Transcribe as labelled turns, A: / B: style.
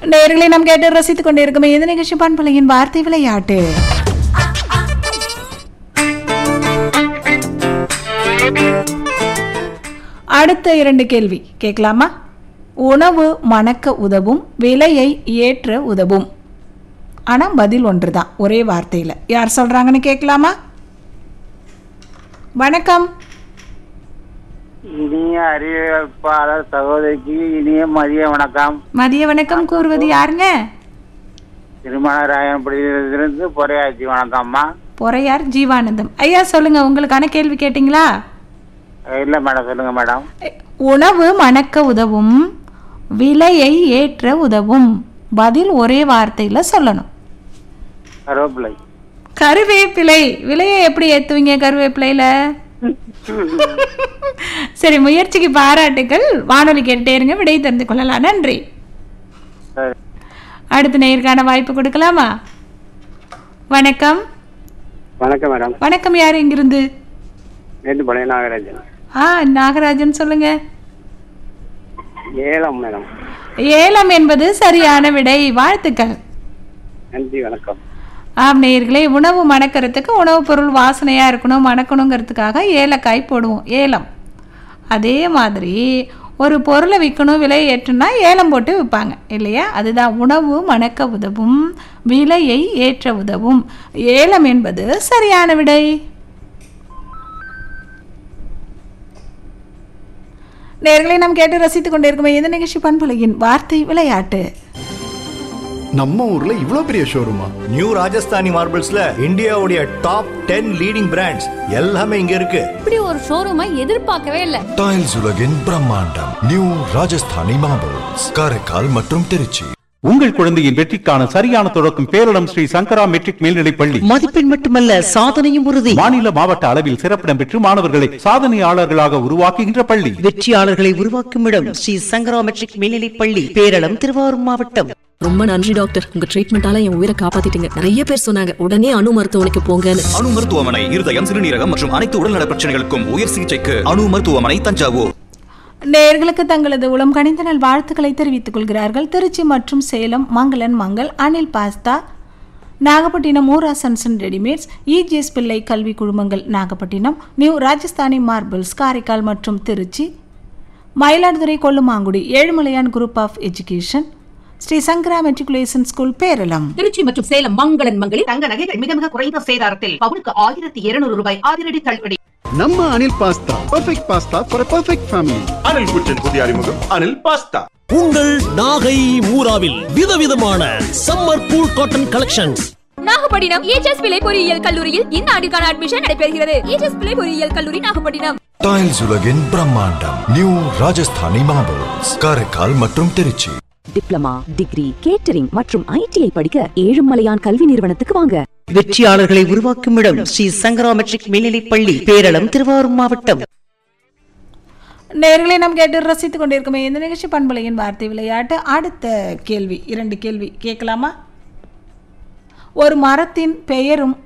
A: நேர்களை நாம் கேட்டு ரசித்துக் கொண்டிருக்கும் இந்த நிகழ்ச்சி பண்பலையின் வார்த்தை விளையாட்டு அடுத்த இரண்டு கேள்வி கேட்கலாமா உணவு மணக்க உதவும் விலையை ஏற்ற உதவும் ஆனால் பதில் ஒன்று தான் ஒரே வார்த்தையில் யார் சொல்கிறாங்கன்னு கேட்கலாமா வணக்கம்
B: இனிய அறிவிப்பாளர் சகோதரிக்கு இனிய மதிய வணக்கம்
A: மதிய வணக்கம் கூறுவது யாருங்க
B: திருமணராயன்படியிலிருந்து பொறையாச்சி வணக்கம்மா
A: பொறையார் ஜீவானந்தம் ஐயா சொல்லுங்க உங்களுக்கான கேள்வி கேட்டிங்களா
B: இல்ல மேடம் சொல்லுங்க மேடம்
A: உணவு மணக்க உதவும் விலையை ஏற்ற உதவும் பதில் ஒரே வார்த்தையில சொல்லணும்
B: கருவேப்பிலை
A: கருவேப்பிலை விலையை எப்படி ஏத்துவீங்க கருவேப்பிலையில சரி முயற்சிக்கு பாராட்டுகள் வானொலி கேட்டுட்டே இருங்க விடை தெரிந்து கொள்ளலாம் நன்றி
B: சரி.
A: அடுத்த நேயருக்கான வாய்ப்பு கொடுக்கலாமா வணக்கம்
B: வணக்கம் மேடம்
A: வணக்கம் யார் இங்கிருந்து
B: நேற்று பழைய நாகராஜன்
A: ஆ நாகராஜன் சொல்லுங்க
B: ஏலம் மேடம்
A: ஏலம் என்பது சரியான விடை வாழ்த்துக்கள்
B: நன்றி வணக்கம்
A: ஆம் நேயர்களே உணவு மணக்கிறதுக்கு உணவுப் பொருள் வாசனையாக இருக்கணும் மணக்கணுங்கிறதுக்காக ஏலக்காய் போடுவோம் ஏலம் அதே மாதிரி ஒரு பொருளை விற்கணும் விலையை ஏற்றுனா ஏலம் போட்டு விற்பாங்க இல்லையா அதுதான் உணவு மணக்க உதவும் விலையை ஏற்ற உதவும் ஏலம் என்பது சரியான விடை நேர்களை நாம் கேட்டு ரசித்துக் கொண்டிருக்கும் இந்த நிகழ்ச்சி பண்புலையின் வார்த்தை விளையாட்டு
C: நம்ம ஊர்ல இவ்ளோ பெரிய ஷோரூமா
D: நியூ ராஜஸ்தானி மார்பிள்ஸ்ல இந்தியாவுடைய டாப் டென் லீடிங் பிராண்ட்ஸ் எல்லாமே இங்க இருக்கு
E: இப்படி ஒரு ஷோரூமை எதிர்பார்க்கவே இல்லை
F: டைல்ஸ் உலகின் பிரம்மாண்டம் நியூ ராஜஸ்தானி மார்பிள்ஸ் காரைக்கால் மற்றும் திருச்சி
G: உங்கள் குழந்தையின் வெற்றிக்கான சரியான தொடக்கம் பேரிடம் ஸ்ரீ சங்கரா மெட்ரிக் மேல்நிலைப் பள்ளி
H: மதிப்பெண் மட்டுமல்ல சாதனையும் உறுதி
G: மாநில மாவட்ட அளவில் சிறப்பிடம் பெற்று மாணவர்களை சாதனையாளர்களாக உருவாக்குகின்ற பள்ளி
H: வெற்றியாளர்களை உருவாக்கும் இடம் ஸ்ரீ சங்கரா மெட்ரிக் மேல்நிலைப் பள்ளி பேரளம் திருவாரூர் மாவட்டம்
I: ரொம்ப நன்றி டாக்டர் உங்க ட்ரீட்மெண்டால என் உயிரை காப்பாத்திட்டீங்க நிறைய பேர் சொன்னாங்க உடனே அணு மருத்துவமனைக்கு போங்கன்னு
D: அணு மருத்துவமனை இருதயம் சிறுநீரகம் மற்றும் அனைத்து உடல்நல பிரச்சனைகளுக்கும் உயர் சிகிச்சைக்கு அணு மருத்துவமனை தஞ்சாவூர்
A: நேயர்களுக்கு தங்களது உளம் கணிந்த நல் வாழ்த்துக்களை தெரிவித்துக் கொள்கிறார்கள் திருச்சி மற்றும் சேலம் மங்களன் மங்கள் அனில் பாஸ்தா நாகப்பட்டினம் ஊரா சன்சன் ரெடிமேட்ஸ் இஜிஎஸ் பிள்ளை கல்வி குழுமங்கள் நாகப்பட்டினம் நியூ ராஜஸ்தானி மார்பிள்ஸ் காரைக்கால் மற்றும் Trichy Mayiladuthurai Kollumangudi Ezhumalaiyan group of education Sri Sankara matriculation school Peralam
J: Trichy மற்றும் சேலம் மங்களன் மங்களில் தங்க நகைகள் மிக மிக குறைந்த சேதாரத்தில் பவுனுக்கு ஆயிரத்தி இருநூறு ரூபாய் அதிரடி தள்ளுபடி
C: நம்ம Anil pasta perfect pasta for perfect family
D: Anil kitchen புதிய அறிமுகம் அனில் பாஸ்தா
K: உங்கள் நாகை மூராவில் விதவிதமான summer cool cotton collections
E: Nagapattinam EGS Pillai பொறியியல் கல்லூரியில் இந்த ஆண்டுக்கான அட்மிஷன் நடைபெறுகிறது ஏஜஸ் பிள்ளை பொறியியல் கல்லூரி நாகப்பட்டினம்
F: டைல்ஸ் உலகின் பிரம்மாண்டம் நியூ ராஜஸ்தானி மார்பிள்ஸ் காரைக்கால் மற்றும் திருச்சி
I: டிப்ளமா டிகிரி கேட்டரிங் மற்றும் ஐடிஐ படிக்க ஏழுமலையான் கல்வி நிறுவனத்துக்கு வாங்க
H: வெற்றியாளர்களை உருவாக்கும் இடம் ஸ்ரீ சங்கரா மெட்ரிக் மேல்நிலைப் பள்ளி பேரளம் திருவாரூர் மாவட்டம்
A: நேர்களை நாம் கேட்டு ரசித்துக் கொண்டிருக்கும் இந்த நிகழ்ச்சி பண்பலையின் வார்த்தை விளையாட்டு அடுத்த கேள்வி இரண்டு கேள்வி கேட்கலாமா ஒரு மரத்தின் பெயரும்